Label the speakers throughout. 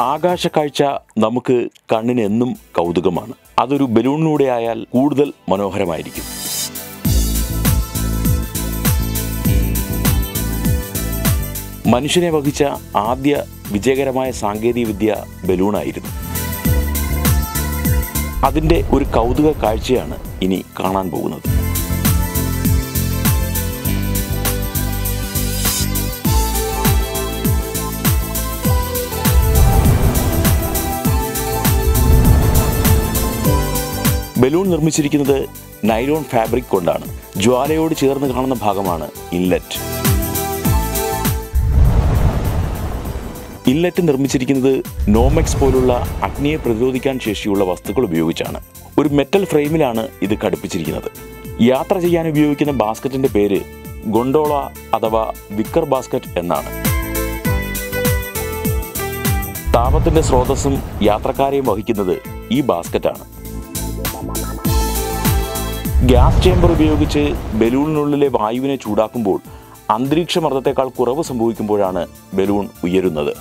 Speaker 1: ആകാശക്കാഴ്ച നമുക്ക് കണ്ണിന് എന്നും കൗതുകമാണ് അതൊരു ബലൂണിലൂടെ ആയാൽ കൂടുതൽ മനോഹരമായിരിക്കും മനുഷ്യനെ വഹിച്ച ആദ്യ വിജയകരമായ സാങ്കേതികവിദ്യ ബലൂണായിരുന്നു അതിൻ്റെ ഒരു കൗതുക കാഴ്ചയാണ് ഇനി കാണാൻ പോകുന്നത് ബലൂൺ നിർമ്മിച്ചിരിക്കുന്നത് നൈലോൺ ഫാബ്രിക് കൊണ്ടാണ് ജ്വാലയോട് ചേർന്ന് കാണുന്ന ഭാഗമാണ് ഇൻലെറ്റ് ഇൻലെറ്റ് നിർമ്മിച്ചിരിക്കുന്നത് നോമെക്സ് പോലുള്ള അഗ്നിയെ പ്രതിരോധിക്കാൻ ശേഷിയുള്ള വസ്തുക്കൾ ഉപയോഗിച്ചാണ് ഒരു മെറ്റൽ ഫ്രെയിമിലാണ് ഇത് ഘടിപ്പിച്ചിരിക്കുന്നത് യാത്ര ചെയ്യാൻ ഉപയോഗിക്കുന്ന ബാസ്ക്കറ്റിന്റെ പേര് ഗൊണ്ടോള അഥവാ വിക്കർ ബാസ്ക്കറ്റ് എന്നാണ് താപത്തിന്റെ സ്രോതസ്സും യാത്രക്കാരെയും വഹിക്കുന്നത് ഈ ബാസ്ക്കറ്റാണ് ഗ്യാസ് ചേംബർ ഉപയോഗിച്ച് ബലൂണിനുള്ളിലെ വായുവിനെ ചൂടാക്കുമ്പോൾ അന്തരീക്ഷ മർദ്ദത്തെക്കാൾ കുറവ് സംഭവിക്കുമ്പോഴാണ് ബലൂൺ ഉയരുന്നത്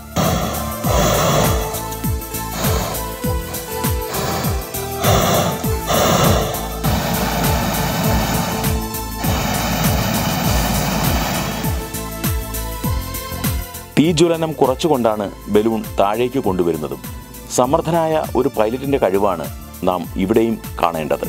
Speaker 1: തീജ്വലനം കുറച്ചുകൊണ്ടാണ് ബലൂൺ താഴേക്ക് കൊണ്ടുവരുന്നതും സമർത്ഥനായ ഒരു പൈലറ്റിന്റെ കഴിവാണ് നാം ഇവിടെയും കാണേണ്ടത്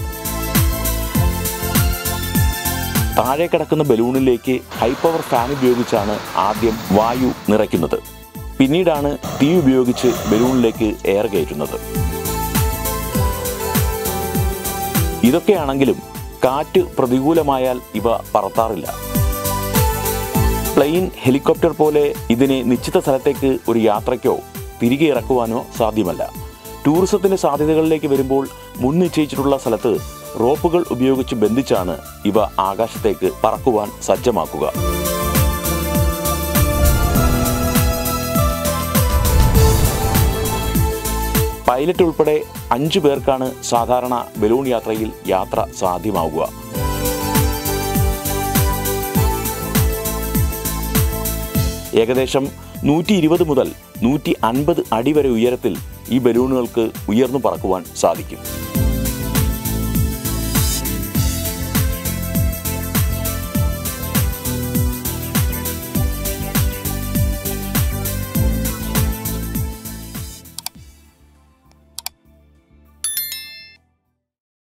Speaker 1: താഴെ കിടക്കുന്ന ബലൂണിലേക്ക് ഹൈ പവർ ഫാൻ ഉപയോഗിച്ചാണ് ആദ്യം വായു നിറയ്ക്കുന്നത് പിന്നീടാണ് തീ ഉപയോഗിച്ച് ബലൂണിലേക്ക് എയർ കയറ്റുന്നത് ഇതൊക്കെയാണെങ്കിലും കാറ്റ് പ്രതികൂലമായാൽ ഇവ പറത്താറില്ല പ്ലെയിൻ ഹെലികോപ്റ്റർ പോലെ ഇതിനെ നിശ്ചിത സ്ഥലത്തേക്ക് ഒരു യാത്രയ്ക്കോ തിരികെ ഇറക്കുവാനോ സാധ്യമല്ല ടൂറിസത്തിന്റെ സാധ്യതകളിലേക്ക് വരുമ്പോൾ മുൻ നിശ്ചയിച്ചിട്ടുള്ള സ്ഥലത്ത് റോപ്പുകൾ ഉപയോഗിച്ച് ബന്ധിച്ചാണ് ഇവ ആകാശത്തേക്ക് പറക്കുവാൻ സജ്ജമാക്കുക പൈലറ്റ് ഉൾപ്പെടെ അഞ്ചു പേർക്കാണ് സാധാരണ ബലൂൺ യാത്രയിൽ യാത്ര സാധ്യമാവുക ഏകദേശം നൂറ്റി ഇരുപത് മുതൽ നൂറ്റി അൻപത് അടി വരെ ഉയരത്തിൽ ഈ ബലൂണുകൾക്ക് ഉയർന്നു പറക്കുവാൻ സാധിക്കും